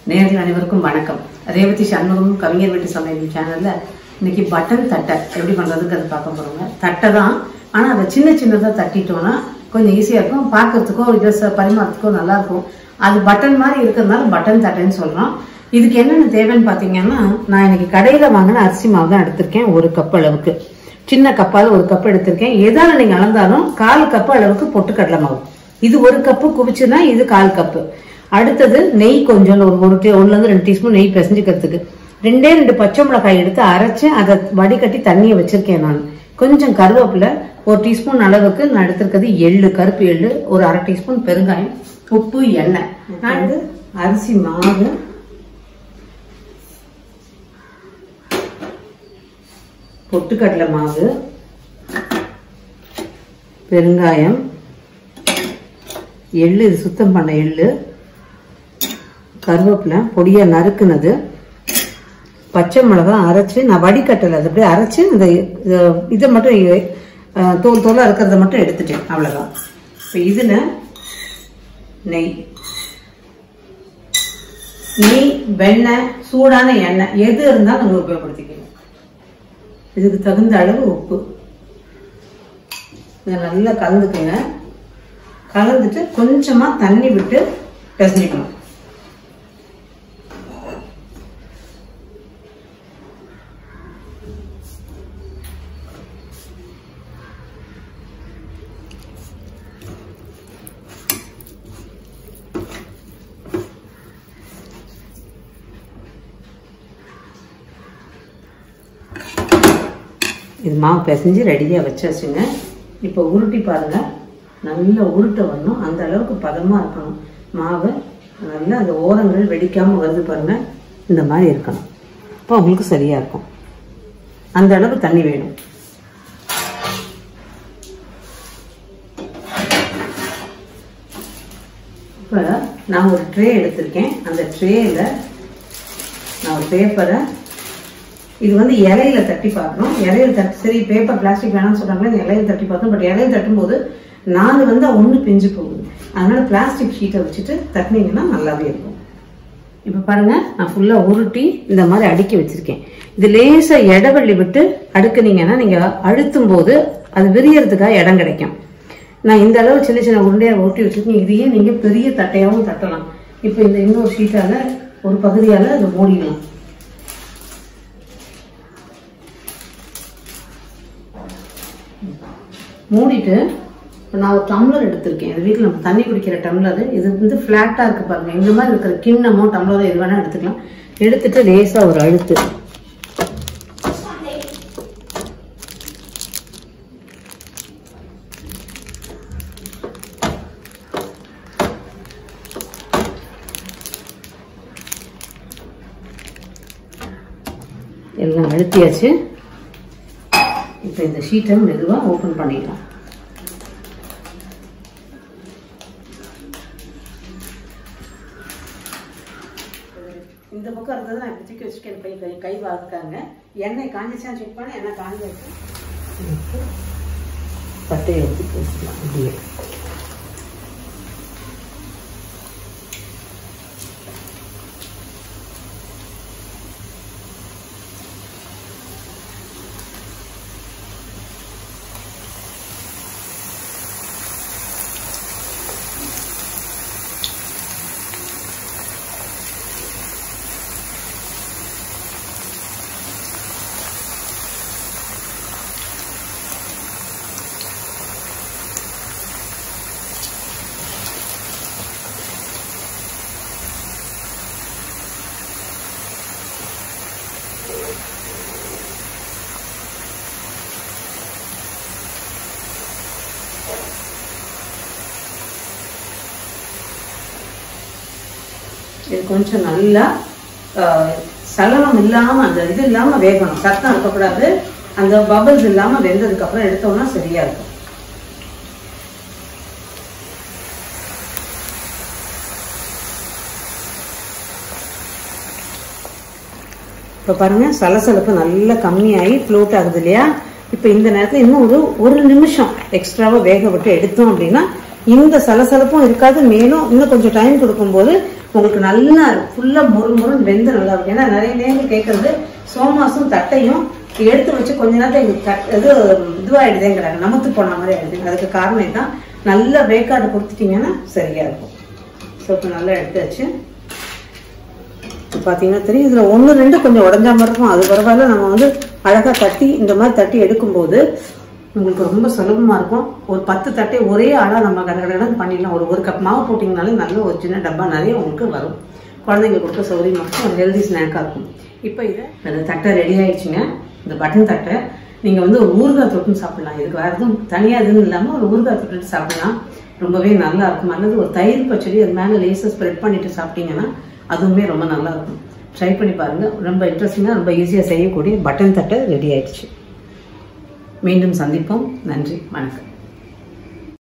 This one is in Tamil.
நேர்கள் அனைவருக்கும் வணக்கம் ரேவதி சண்முகம் கவிஞர் வீட்டு சமையல் சேனல்ல இன்னைக்கு பட்டன் தட்டை எப்படி பண்றதுக்கு அது பார்க்க போறோங்க தட்டை தான் ஆனா அதை சின்ன சின்னதா தட்டிட்டோம்னா கொஞ்சம் ஈஸியா இருக்கும் பார்க்கறதுக்கோ இதை ச- பரிமாறத்துக்கோ நல்லா இருக்கும் அது பட்டன் மாதிரி இருக்கிறதுனால பட்டன் தட்டைன்னு சொல்றோம் இதுக்கு என்னென்ன தேவைன்னு பாத்தீங்கன்னா நான் இன்னைக்கு கடையில வாங்கின அரிசி மாவு தான் எடுத்திருக்கேன் ஒரு கப் அளவுக்கு சின்ன கப்பால ஒரு கப் எடுத்திருக்கேன் எதால நீங்க அளந்தாலும் கால் கப் அளவுக்கு பொட்டுக்கடலை மாவு இது ஒரு கப்பு குவிச்சுன்னா இது கால் கப்பு அடுத்தது நெய் கொஞ்சம் ஒரு ஒரு டீ- ஒண்ணுல இருந்து ரெண்டு டீஸ்பூன் நெய் பிசைஞ்சுக்கிறதுக்கு ரெண்டே ரெண்டு பச்சை மிளகாய் எடுத்து அரைச்சு அதை வடிகட்டி தண்ணியை வச்சிருக்கேன் நான் கொஞ்சம் கருவேப்பிலை ஒரு டீஸ்பூன் அளவுக்கு நான் எடுத்திருக்கிறது எள்ளு கருப்பு எள்ளு ஒரு அரை டீஸ்பூன் பெருங்காயம் உப்பு எண்ணெய் நான் வந்து அரிசி மாவு பொட்டுக்கடலை மாவு பெருங்காயம் எள்ளு இது சுத்தம் பண்ண எள்ளு கருவேப்பிலை பொடியா நறுக்குனது பச்சை மிளகாய் அரைச்சு நான் வடிகட்டலை அது அப்படியே அரைச்சு இந்த இத- இதை மட்டும் இ- அஹ், தோல் தோலா இருக்கிறத மட்டும் எடுத்துட்டேன் அவ்வளவுதான் இப்போ இதுல நெய் நெய் வெண்ணெய் சூடான எண்ணெய் எது இருந்தாலும் நம்ம உபயோகப்படுத்திக்கணும் இதுக்கு தகுந்த அளவு உப்பு இதை நல்லா கலந்துக்குங்க கலந்துட்டு கொஞ்சமா தண்ணி விட்டு பிசைஞ்சிக்கணும் இது மாவு பிசைஞ்சு ரெடியாக வச்சாச்சுங்க இப்போ உருட்டி பாருங்க நல்லா உருட்ட வரணும் அந்த அளவுக்கு பதமாக இருக்கணும் மாவு நல்லா அந்த ஓரங்கள் வெடிக்காமல் வருது பாருங்க இந்த மாதிரி இருக்கணும் அப்போ உங்களுக்கு சரியாக இருக்கும் அந்த அளவு தண்ணி வேணும் இப்போ நான் ஒரு ட்ரே எடுத்திருக்கேன் அந்த ட்ரேயில் நான் ஒரு பேப்பரை இது வந்து இலையில தட்டி பார்க்கணும் இலையில தட்டி சரி பேப்பர் பிளாஸ்டிக் வேணாம்னு சொல்றாங்களே இந்த இலையில தட்டி பார்த்தோம் பட் இலையில தட்டும்போது நாலு வந்து ஒண்ணு பிஞ்சு போகுது அதனால பிளாஸ்டிக் ஷீட்டை வச்சுட்டு தட்டினீங்கன்னா நல்லாவே இருக்கும் இப்ப பாருங்க நான் ஃபுல்லா உருட்டி இந்த மாதிரி அடுக்கி வச்சிருக்கேன் இது லேசா இடவெளி விட்டு அடுக்குனீங்கன்னா நீங்க அழுத்தும் போது அது விரியறதுக்காக இடம் கிடைக்கும் நான் இந்த அளவு சின்ன சின்ன உருண்டையா உருட்டி வச்சிருக்கேன் இதையே நீங்க பெரிய தட்டையாவும் தட்டலாம் இப்ப இந்த இன்னொரு ஷீட்டால ஒரு பகுதியால அதை மூடிடலாம் மூடிட்டு இப்போ நான் ஒரு டம்ளர் எடுத்திருக்கேன் இது வீட்டில் நம்ம தண்ணி குடிக்கிற டம்ளர் இது வந்து ஃப்ளாட்டாக இருக்கு பாருங்க இந்த மாதிரி இருக்கிற கிண்ணமோ டம்ளரோ எது வேணால் எடுத்துக்கலாம் எடுத்துட்டு லேசாக ஒரு அழுத்து எல்லாம் அழுத்தியாச்சு இப்போ இந்த ஷீட்டை மெதுவாக ஓப்பன் பண்ணிடலாம் இந்த பக்கம் இருந்தது நான் இப்படி தூக்கி வச்சுக்கேன் கை கை கை வாக்காங்க எண்ணெய் காஞ்சிச்சான்னு செக் பண்ண எண்ணெய் காஞ்சி வச்சு பட்டையை எடுத்து வச்சுக்கலாம் இப்படியே இது கொஞ்சம் நல்லா ஆஹ், சலனம் இல்லாம அந்த இது இல்லாம வேகணும் சத்தம் இருக்கக்கூடாது அந்த பபிள்ஸ் இல்லாம வெந்ததுக்கு அப்புறம் எடுத்தோம்னா சரியா இருக்கும் இப்போ பாருங்க சலசலப்பு நல்லா கம்மியாகி ஃப்ளோட் ஆகுது இல்லையா இப்போ இந்த நேரத்தில் இன்னும் ஒரு ஒரு நிமிஷம் எக்ஸ்ட்ராவா வேக விட்டு எடுத்தோம் அப்படின்னா இந்த சலசலப்பும் இருக்காது மேலும் இன்னும் கொஞ்சம் டைம் கொடுக்கும்போது உங்களுக்கு நல்லா ஃபுல்லாக முறு முருன்னு வெந்து நல்லா இருக்கும் ஏன்னா நிறைய நேரம் கேட்கறது சோமாசும் தட்டையும் எடுத்து வச்சு கொஞ்ச நேரத்தில் எங்களுக்கு தட் இது இதுவாகிடுதேங்கிறாங்க நமத்து போன மாதிரி ஆயிடுது அதுக்கு காரணம் இதுதான் நல்லா வேக்காடு கொடுத்துட்டீங்கன்னா சரியா இருக்கும் ஸோ இப்போ நல்லா எடுத்தாச்சு இப்போ பார்த்தீங்கன்னா தெரியும் இதில் ஒன்று ரெண்டு கொஞ்சம் உடஞ்ச மாதிரி இருக்கும் அது பரவாயில்ல நம்ம வந்து அழகாக தட்டி இந்த மாதிரி தட்டி எடுக்கும்போது உங்களுக்கு ரொம்ப சுலபமாக இருக்கும் ஒரு பத்து தட்டை ஒரே ஆளாக நம்ம கடகடன்னு பண்ணிடலாம் ஒரு ஒரு கப் மாவு போட்டிங்கனாலே நல்ல ஒரு சின்ன டப்பா நிறைய உங்களுக்கு வரும் குழந்தைங்க கொடுக்க சௌகரியமாக இருக்கும் ஒரு ஹெல்தி ஸ்நாக்காக இருக்கும் இப்போ இதை அந்த தட்டை ரெடி ஆயிடுச்சுங்க இந்த பட்டன் தட்டை நீங்கள் வந்து ஒரு ஊறுகாய் தொட்டுன்னு சாப்பிடலாம் இதுக்கு வேறு எதுவும் தனியாக எதுவும் இல்லாமல் ஒரு ஊறுகாய் தொட்டுட்டு சாப்பிடலாம் ரொம்பவே நல்லா இருக்கும் அல்லது ஒரு தயிர் பச்சடி அது மேலே லேசாக ஸ்ப்ரெட் பண்ணிட்டு சாப்பிட்டீங்கன்னா அதுவுமே ரொம்ப நல்லா இருக்கும் ட்ரை பண்ணி பாருங்க ரொம்ப இன்ட்ரெஸ்டிங்காக ரொம்ப ஈஸியாக செய்யக்கூடிய பட்டன் தட்டை ரெடி ஆயிடுச்சு மீண்டும் சந்திப்போம் நன்றி வணக்கம்